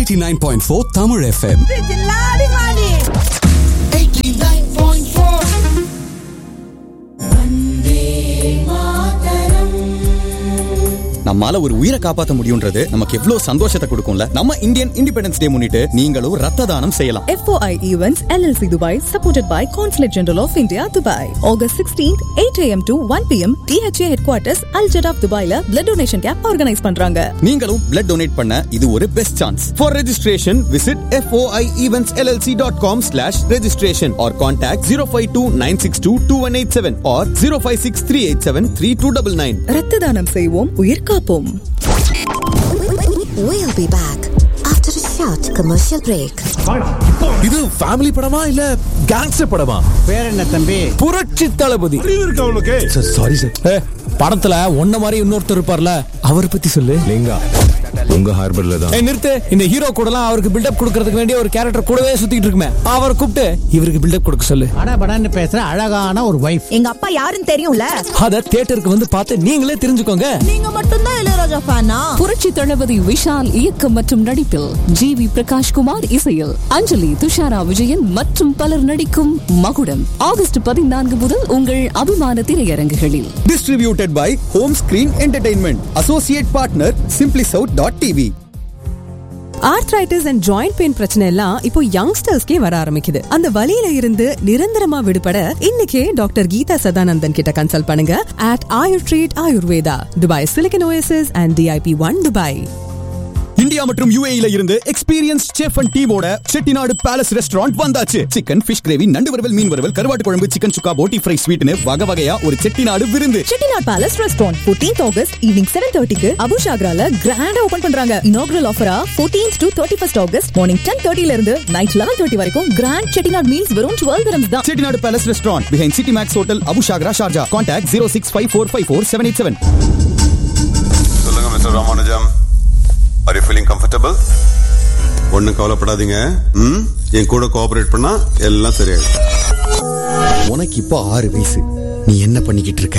89.4 Tamil FM. நம்மால ஒரு உயிரை காப்பாத்த முடியும்ன்றது நமக்கு எவ்வளவு சந்தோஷத்தை கொடுக்கும்ல நம்ம இந்தியன் இண்டிபெண்டன்ஸ் டே முன்னிட்டு நீங்களும் ரத்த தானம் செய்யலாம் FOI Events LLC Dubai supported by Consulate General of India Dubai August 16th 8 am to 1 pm DHA headquarters Al Jadaf Dubaiல blood donation camp organize பண்றாங்க நீங்களும் பிளட் டொனேட் பண்ண இது ஒரு best chance for registration visit FOI events llc dot com slash registration or contact zero five two nine six two two one eight seven or zero five six three eight seven three two double nine ரத்த தானம் செய்வோம் உயிர் காப்போம் We'll be back after a short commercial break. இது family படமா இல்ல gangster படமா பேர் என்ன தம்பி புரட்சி தளபதி இருக்கு அவனுக்கு சாரி சார் படத்துல ஒன்ன மாதிரி இன்னொருத்தர் இருப்பார்ல அவரை பத்தி சொல்லு லிங்கா உங்க ஹார்பர்ல தான் ஏய் நிறுத்து இந்த ஹீரோ கூடலாம் அவருக்கு பில்டப் கொடுக்கறதுக்கு வேண்டிய ஒரு கேரக்டர் கூடவே சுத்திட்டு இருக்குமே அவரை கூப்பிட்டு இவருக்கு பில்டப் கொடுக்க சொல்லு அடபடன்னு பேசுற அழகான ஒரு வைஃப் எங்க அப்பா யாருன்னு தெரியும்ல அத தியேட்டருக்கு வந்து பார்த்து நீங்களே தெரிஞ்சுக்கோங்க நீங்க மட்டும்தான் இளையராஜா ஃபேனா புரட்சி தளபதி விஷால் இயக்கம் மற்றும் நடிப்பில் ஜி வி பிரகாஷ் குமார் இசையில் அஞ்சலி துஷாரா விஜயன் மற்றும் பலர் நடிக்கும் மகுடம் ஆகஸ்ட் பதினான்கு முதல் உங்கள் அபிமான திரையரங்குகளில் distributed by Home Screen Entertainment. Associate partner simplysout.tv. Arthritis and joint pain பிரச்சனை எல்லாம் இப்போ யங்ஸ்டர்ஸ்க்கே வர ஆரம்பிக்குது அந்த வலியில இருந்து நிரந்தரமா விடுபட இன்னைக்கே டாக்டர் கீதா சதானந்தன் கிட்ட கன்சல்ட் பண்ணுங்க at Ayur treat Ayurveda Dubai silicon oasis and DIP one Dubai India மற்றும் யுஏஇல இருந்து எக்ஸ்பீரியன்ஸ் செஃப் அண்ட் டீமோட செட்டிநாடு பேலஸ் ரெஸ்டாரண்ட் வந்தாச்சு சிக்கன் ஃபிஷ் கிரேவி நண்டு வறுவல் மீன் வறுவல் கருவாட்டு குழம்பு சிக்கன் சுக்கா போட்டி ஃப்ரை ஸ்வீட்னு வகை வகையா ஒரு செட்டிநாடு விருந்து Chettinad palace restaurant 14th August evening seven தேர்ட்டிக்கு அபுஷாக்ரால கிராண்டா ஓபன் பண்றாங்க இனாகுரல் ஆஃபரா 14th to thirty first August morning ten தேர்ட்டில இருந்து நைட் லெவன் தேர்ட்டி வரைக்கும் கிராண்ட் செட்டிநாட் மீல்ஸ் வெறும் டுவெல் திரம்ஸ் தான் Chettinad palace restaurant behind city max hotel Abu Shagara Sharjah contact zero six five four five four seven eight seven சொல்லுங்க mister Ramanujam are you feeling comfortable ஒன்றும் கவலைப்படாதீங்க ம் என் கூட கோஆபரேட் பண்ணா எல்லாம் சரியாயிடும் உனக்கு இப்போ ஆறு வயசு நீ என்ன பண்ணிக்கிட்டு இருக்க